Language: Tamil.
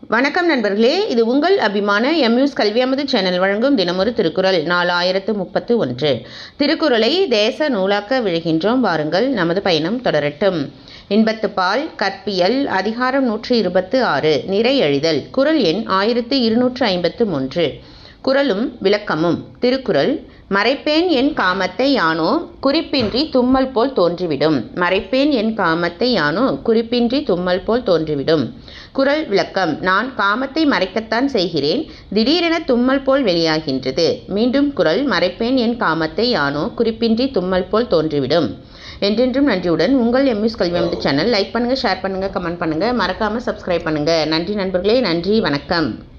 வணக்கம் நண்பர்களே இது உங்கள் அபிமான எம்யூஸ் கல்வியமது சேனல் வழங்கும் தினமொரு திருக்குறள் நாலாயிரத்து முப்பத்து ஒன்று திருக்குறளை தேச நூலாக்க விழுகின்றோம் வாருங்கள் நமது பயணம் தொடரட்டும் இன்பத்து பால் கற்பியல் அதிகாரம் நூற்றி இருபத்து ஆறு நிறை எழுதல் குரல் எண் ஆயிரத்து இருநூற்று ஐம்பத்து மூன்று குரலும் விளக்கமும் திருக்குறள் மறைப்பேன் என் காமத்தை யானோ குறிப்பின்றி தும்மல் போல் தோன்றிவிடும் மறைப்பேன் என் காமத்தை யானோ குறிப்பின்றி தும்மல் போல் தோன்றிவிடும் குரல் விளக்கம் நான் காமத்தை மறைக்கத்தான் செய்கிறேன் திடீரென தும்மல் போல் வெளியாகின்றது மீண்டும் குரல் மறைப்பேன் என் காமத்தை யானோ குறிப்பின்றி தும்மல் போல் தோன்றிவிடும் என்றென்றும் நன்றியுடன் உங்கள் எம்யூஸ் கல்வி அமைப்பு சேனல் லைக் பண்ணுங்கள் ஷேர் பண்ணுங்கள் கமெண்ட் பண்ணுங்கள் மறக்காமல் சப்ஸ்கிரைப் பண்ணுங்கள் நன்றி நண்பர்களே நன்றி வணக்கம்